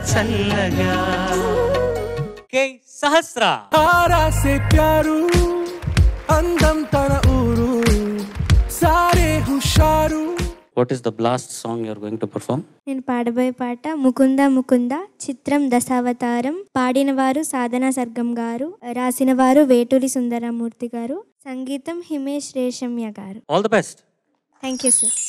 చల్లగా కే సహస్ర ఆరాసే ప్యారు అందం తన ఊరు సారే హుషారు what is the blast song you're going to perform నేను పాడబోయే పాట ముకుంద ముకుంద చిత్రం దశావతారం పాడిన వారు సాధన సర్గం గారు రాసిన వారు వేటూరి సుందరమూర్తి గారు సంగీతం Himesh Reshammiya garu all the best thank you sir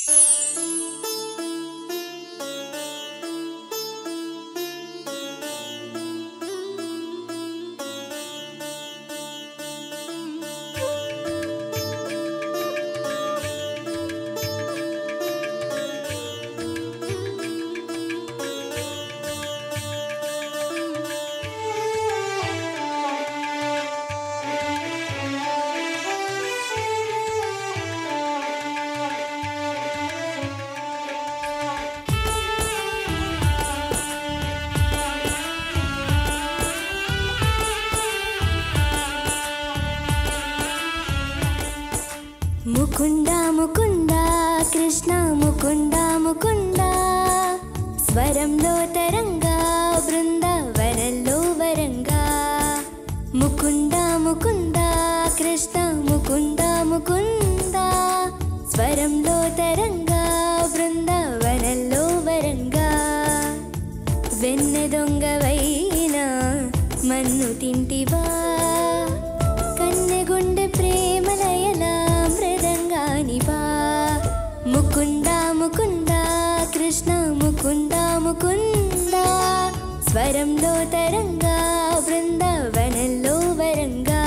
Mukunda Mukunda Krishna Mukunda Mukunda స్వరంలో తరంగా బృందావనంలో వరంగా ముకుంద ముకుంద కృష్ణ ముకుంద ముకుంద స్వరంలో తరంగా బృందావనంలో వరంగా వెన్న దొంగవైనా మన్ను తింటివా కన్నెగుండె ప్రేమలయలా మృదంగానివా ముకుంద ముకుంద కృష్ణ ముకుంద ముకుంద స్వరంలో తరంగా బృందావనంలో వరంగా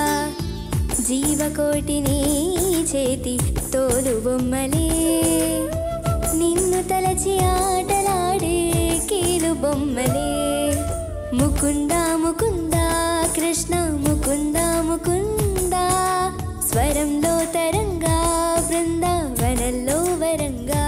జీవకోటిని చేతి తోలు బొమ్మలే నిన్ను తలచి ఆటలాడే కీలు బొమ్మలే ముకుంద ముకుంద కృష్ణ ముకుంద ముకుంద స్వరంలో తరంగా బృందావనంలో వరంగా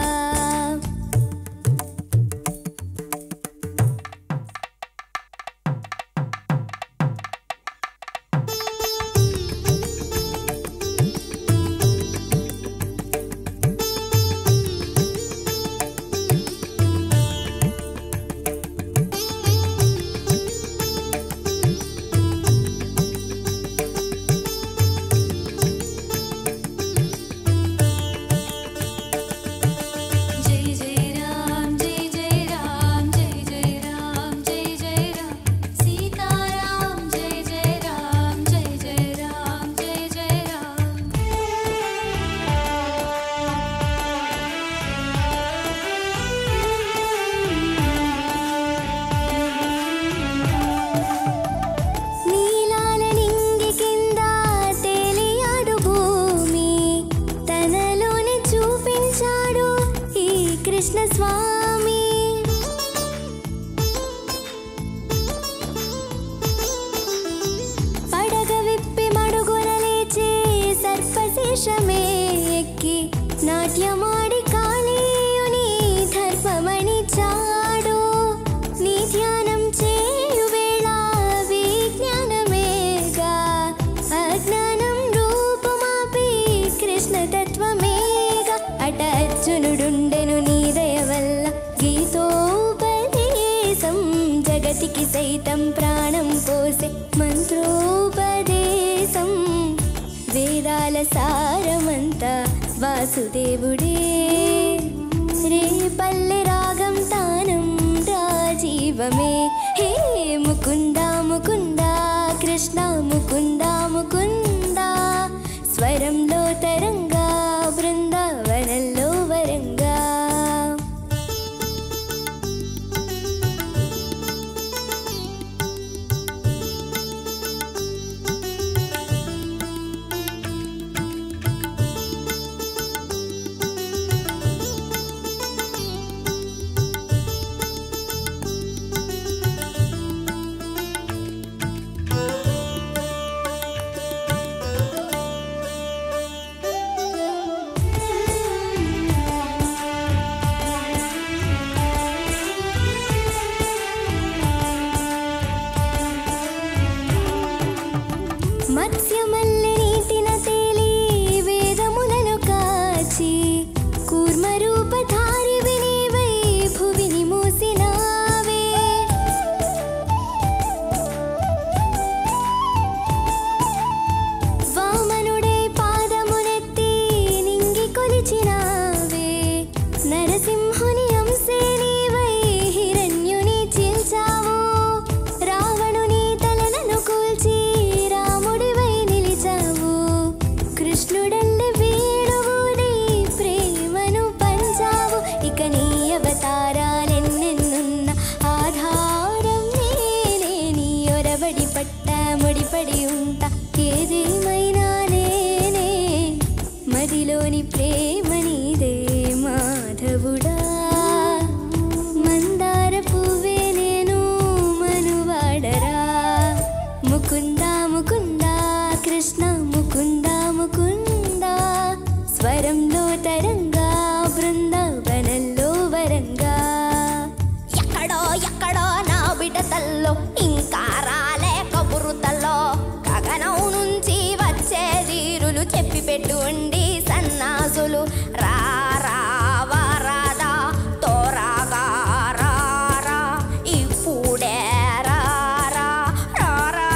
जय जय राम जय जय राम जय जय राम जय जय राम सीता राम जय जय राम जय जय राम जय जय राम నీలాల నింగి కింద తేలియాడు భూమి తనలోనే చూపించాడు ఈ కృష్ణ స్వామి పడగ విప్పి మడుగున లేచే సర్పశేషమే ఎక్కి నాట్యమాడి కాళీయుని ధర్మమణి చాడు నీ ధ్యానం చేయు వేళ విజ్ఞానమేగా అజ్ఞానం రూపమాపి కృష్ణ తత్వమేగా అట అర్జునుడుండెను నీ దయ వల్ల గీతోపదేశం జగతికి సైతం ప్రాణం పోసే మంత్రోపదేశం వేదాల సారమంతా వాసుదేవుడే రే పల్లె రాగం తానం రాజీవమే హే ముకుంద ముకుంద కృష్ణ ముకుంద ముకుంద స్వరంలో తరంగా బృందావనంలో వరంగా మత్స్యమల్లె నీటిన తేలి వేదములను కాచి కూర్మ రూపధారి వినివై భువిని మూసినావే ముకుంద ముకుంద కృష్ణ ముకుంద ముకుంద స్వరంలో తరంగా బృందావనంలో వరంగా ఎక్కడో ఎక్కడో నా బిడతల్లో ఇంకా రాలే కబురుతల్లో గగనం నుంచి వచ్చే తీరులు చెప్పి పెట్టుండి సన్నాసులు రా రా వరదా తోరాగా రా రా ఇప్పుడే రా రా రా రా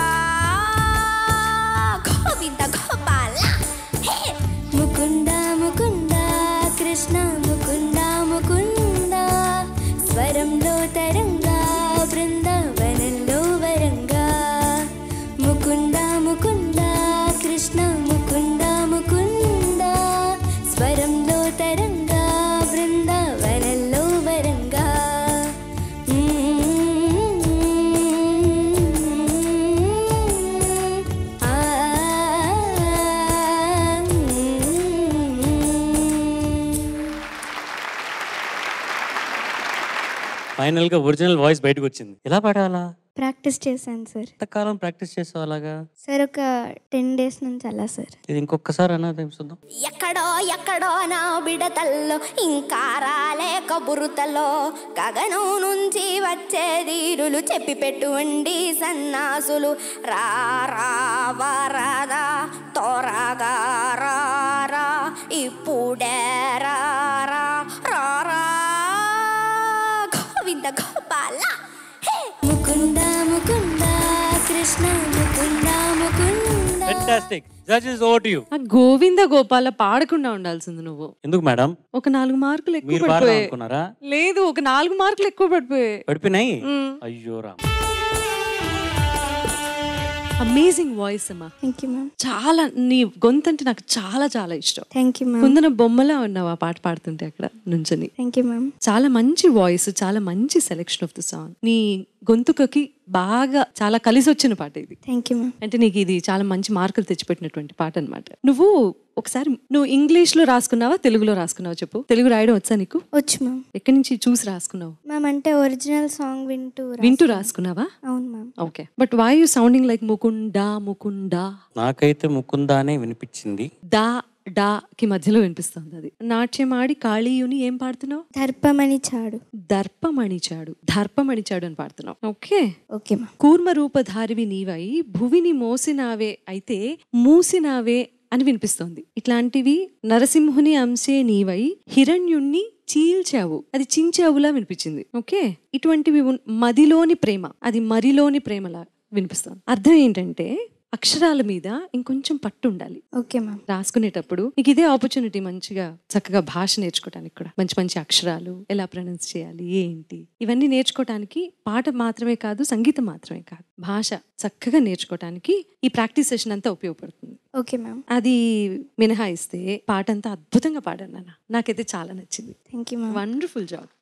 గోవింద గోపాల హే ముకుంద ముకుంద కృష్ణ ముకుంద ముకుంద స్వరంలో తరంగా బృందావనంలో వరంగా ముకుంద ముకుంద కృష్ణ ముకుంద ముకుంద స్వరంలో తరంగా బృందావనంలో వరంగా ఆ ఫైనల్ గా ఒరిజినల్ వాయిస్ బయటకు వచ్చింది ఎలా పాడాలా ప్రాక్టీస్ చేశాను సార్ ఎంతకాలం ప్రాక్టీస్ చేసావు అలాగా సార్ ఒక టెన్ డేస్ నుంచి అలా సార్ ఇది ఇంకొకసారి అన్నది చూద్దాం ఎక్కడో ఎక్కడో నా బిడతల్లో ఇంకా రాలే కబురుతలో గగనం నుంచి వచ్చే తీరులు చెప్పి పెట్టుండి సన్నాసులు రా రా వరదా తోరగా రా రా ఇప్పుడే రా రా రా రా గోవింద గోపాల హే Mukunda Mukunda Krishna Mukunda Mukunda fantastic judges over to you ఆ గోవింద గోపాల పాడకుండా ఉండాల్సింది నువ్వు ఎందుకు మేడం ఒక నాలుగు మార్కులు ఎక్కువ మీరు పాడదాం పడిపోయాయి అనుకున్నారా లేదు ఒక నాలుగు మార్కులు ఎక్కువ పడిపోయాయి పడిపోయినాయి మ్మ్. అయ్యో రామ్ అమేజింగ్ వాయిస్ అమ్మా థ్యాంక్ యూ మ్యామ్ చాలా నీ గొంతు అంటే నాకు చాలా చాలా ఇష్టం థ్యాంక్ యూ మ్యామ్ కుందన బొమ్మలా ఉన్నావు ఆ పాట పాడుతుంటే అక్కడ నుంచొని థ్యాంక్ యూ మ్యామ్ చాలా మంచి వాయిస్ చాలా మంచి సెలెక్షన్ ఆఫ్ ద సాంగ్ నీ గొంతుకకి బాగా చాలా కలిసి వచ్చిన పాట ఇది థ్యాంక్ యూ మ్యామ్ అంటే నీకు ఇది చాలా మంచి మార్కులు తెచ్చిపెట్టినటువంటి పాట అన్నమాట నువ్వు ఒకసారి నువ్వు ఇంగ్లీష్ లో రాసుకున్నావా తెలుగులో రాసుకున్నావా చెప్పు తెలుగు రాయడం వచ్చా నీకు వచ్చు మ్యామ్ ఎక్కడి నుంచి చూసి రాసుకున్నావు మ్యామ్ అంటే ఒరిజినల్ సాంగ్ వింటూ రాస్- వింటూ రాసుకున్నావా అవును ma'am okay but why you sounding like Mukunda Mukunda నాకైతే ముకుందానే వినిపించింది దా డా కి మధ్యలో వినిపిస్తుంది అది నాట్యం ఆడి కాళీయుని ఏం పాడుతున్నావు దర్పమణి చాడు దర్పమణిచాడు దర్పమణిచాడు అని పాడుతున్నావు ఓకే ఓకే మ్యామ్ కూర్మ రూపధారివి నీవై భువిని మోసినావే అయితే మూసినావే అని వినిపిస్తోంది ఇట్లాంటివి నరసింహుని అంశే నీవై హిరణ్యుణ్ణి చీల్చావు అది చించావులా వినిపించింది ఓకే ఇటువంటివి ఉన్- మదిలోని ప్రేమ అది మరిలోని ప్రేమలా వినిపిస్తోంది అర్థం ఏంటంటే అక్షరాల మీద ఇంకొంచెం పట్టు ఉండాలి ఓకే మ్యామ్ రాసుకునేటప్పుడు నీకు ఇదే ఆపర్చునిటీ మంచిగా చక్కగా భాష నేర్చుకోవడానికి కూడా మంచి మంచి అక్షరాలు ఎలా ప్రొనౌన్స్ చేయాలి ఏంటి ఇవన్నీ నేర్చుకోవటానికి పాట మాత్రమే కాదు సంగీతం మాత్రమే కాదు భాష చక్కగా నేర్చుకోవటానికి ఈ ప్రాక్టీస్ సెషన్ అంతా ఉపయోగపడుతుంది ఓకే మ్యామ్ అది మినహాయిస్తే పాట అంతా అద్భుతంగా పాడాను నాన్న నాకైతే చాలా నచ్చింది thank you ma'am wonderful job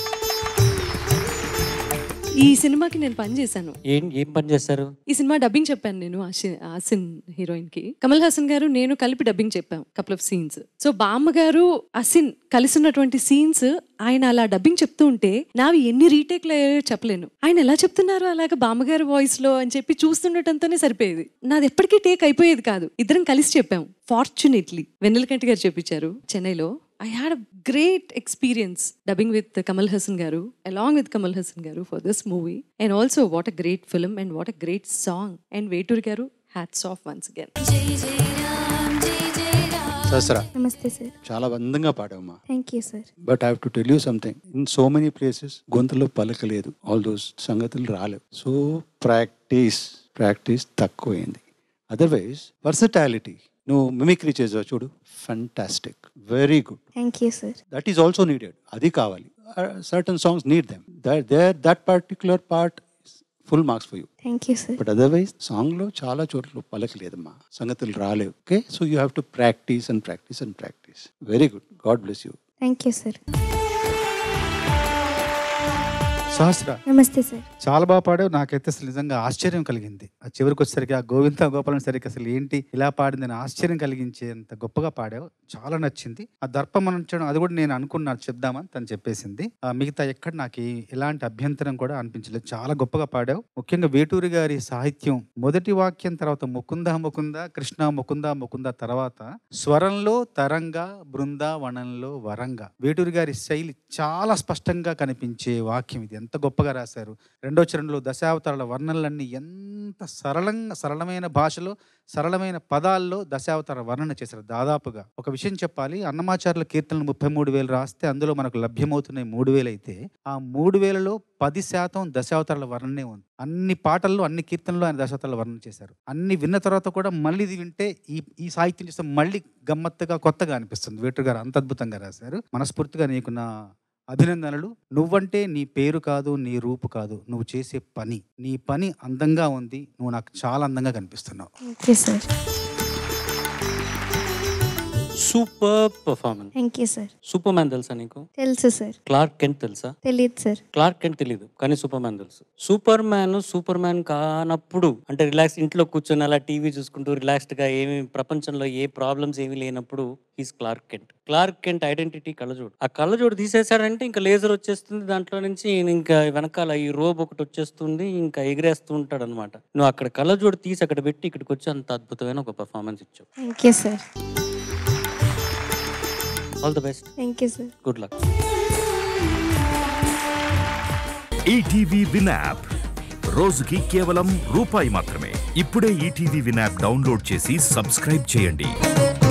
ఈ సినిమాకి నేను పని చేశాను ఏం ఏం పని చేస్తారు ఈ సినిమా డబ్బింగ్ చెప్పాను నేను ఆసి- ఆసిన్ హీరోయిన్ కి కమల్ హాసన్ గారు నేను కలిపి డబ్బింగ్ చెప్పాం కపుల్ ఆఫ్ సీన్స్ సో బామ్మ గారు అసిన్ కలిసి ఉన్నటువంటి సీన్స్ ఆయన అలా డబ్బింగ్ చెప్తూ ఉంటే నావి ఎన్ని రీటేక్లు అయ్యాయో చెప్పలేను ఆయన ఎలా చెప్తున్నారు అలాగా బామ్మగారు వాయిస్ లో అని చెప్పి చూస్తుండటంతోనే సరిపోయేది నాది ఎప్పటికీ టేక్ అయిపోయేది కాదు ఇద్దరం కలిసి చెప్పాం ఫార్చునేట్లీ వెన్నెలకంటి గారు చెప్పించారు చెన్నైలో I had a great experience dubbing with Kamal Haasan garu along with Kamal Haasan garu for this movie and also what a great film and what a great song and Veturi garu hats of once again జై జై రామ్ జై జై రామ్ సహస్ర నమస్తే సార్ చాలా అందంగా పాడావమ్మా thank you sir but I have to tell you something in so many places గొంతులో పలకలేదు ఆల్ దోస్ సంగతులు రాలేవు సో ప్రాక్టీస్ ప్రాక్టీస్ తక్కువైంది అదర్వైజ్ వర్సటాలిటీ నువ్వు మిమిక్రీ చేసావు చూడు fantastic very good thank you sir that is also needed అది కావాలి certain songs need them there that particular part full marks for you thank you sir but otherwise సాంగ్లో చాలా చోట్ల పలకలేదమ్మా సంగతులు రాలేవు okay so you have to practice and practice and practice very good god bless you thank you sir Sahasra నమస్తే sir చాలా బాగా పాడావు నాకైతే అసలు నిజంగా ఆశ్చర్యం కలిగింది ఆ చివరికి వచ్చేసరికి ఆ గోవింద గోపాలం సరికి అసలు ఏంటి ఇలా పాడిందని ఆశ్చర్యం కలిగించేంత గొప్పగా పాడావు చాలా నచ్చింది ఆ దర్పం అనడం అది కూడా నేను అనుకున్నాను చెప్దామని తను చెప్పేసింది ఆ మిగతా ఎక్కడ నాకు ఏ- ఎలాంటి అభ్యంతరం కూడా అనిపించలేదు చాలా గొప్పగా పాడావు ముఖ్యంగా వేటూరి గారి సాహిత్యం మొదటి వాక్యం తర్వాత ముకుంద ముకుంద కృష్ణ ముకుంద ముకుంద తర్వాత స్వరంలో తరంగా బృందావనంలో వరంగా వేటూరి గారి శైలి చాలా స్పష్టంగా కనిపించే వాక్యం ఇది ఎంత గొప్పగా రాశారు రెండో చరణంలో దశావతారాల వర్ణనలన్నీ ఎంత సరళంగా సరళమైన భాషలో సరళమైన పదాల్లో దశావతార వర్ణన చేశారు దాదాపుగా ఒక విషయం చెప్పాలి అన్నమాచార్యుల కీర్తనలు ముప్పై మూడు వేలు రాస్తే అందులో మనకు లభ్యమవుతున్నాయి మూడు వేలు అయితే ఆ మూడు వేలలో పది శాతం దశావతారాల వర్ణనే ఉంది అన్ని పాటల్లో అన్ని కీర్తనలు ఆయన దశావతారాల వర్ణన చేశారు అన్ని విన్న తర్వాత కూడా మళ్ళీ ఇది వింటే ఈ ఈ సాహిత్యం చేస్తే మళ్ళీ గమ్మత్తుగా కొత్తగా అనిపిస్తుంది వేటూరు గారు అంత అద్భుతంగా రాశారు మనస్ఫూర్తిగా నీకు నా అభినందనలు నువ్వంటే నీ పేరు కాదు నీ రూపు కాదు నువ్వు చేసే పని నీ పని అందంగా ఉంది నువ్వు నాకు చాలా అందంగా కనిపిస్తున్నావు thank you sir super performance thank you sir superman తెలుసా నీకు తెలుసు సార్ క్లార్క్ కెంట్ తెలుసా తెలియదు సార్ క్లార్క్ కెంట్ తెలీదు కానీ సూపర్ మ్యాన్ తెలుసు సూపర్ మ్యాన్ సూపర్ మ్యాన్ కానప్పుడు అంటే రిలాక్స్ ఇంట్లో కూర్చొని అలా టీవీ చూసుకుంటూ రిలాక్స్డ్ గా ఏమి ప్రపంచంలో ఏ ప్రాబ్లమ్స్ ఏమీ లేనప్పుడు he's Clark Kent Clark Kent identity కళ్ళజోడు ఆ కళ్ళజోడు తీసేశాడంటే ఇంకా లేజర్ వచ్చేస్తుంది దాంట్లో నుంచి ఈయన ఇంకా వెనకాల ఈ రోబ్ ఒకటి వచ్చేస్తుంది ఇంకా ఎగిరేస్తూ ఉంటాడు అనమాట నువ్వు అక్కడ కళ్ళజోడు తీసి అక్కడ పెట్టి ఇక్కడికి వచ్చి అంత అద్భుతమైన ఒక పర్ఫార్మెన్స్ ఇచ్చావు thank you sir all the best thank you sir good luck ETV win app రోజుకి కేవలం రూపాయి మాత్రమే ఇప్పుడే ఈటీవీ విన్ యాప్ డౌన్లోడ్ చేసి సబ్స్క్రైబ్ చేయండి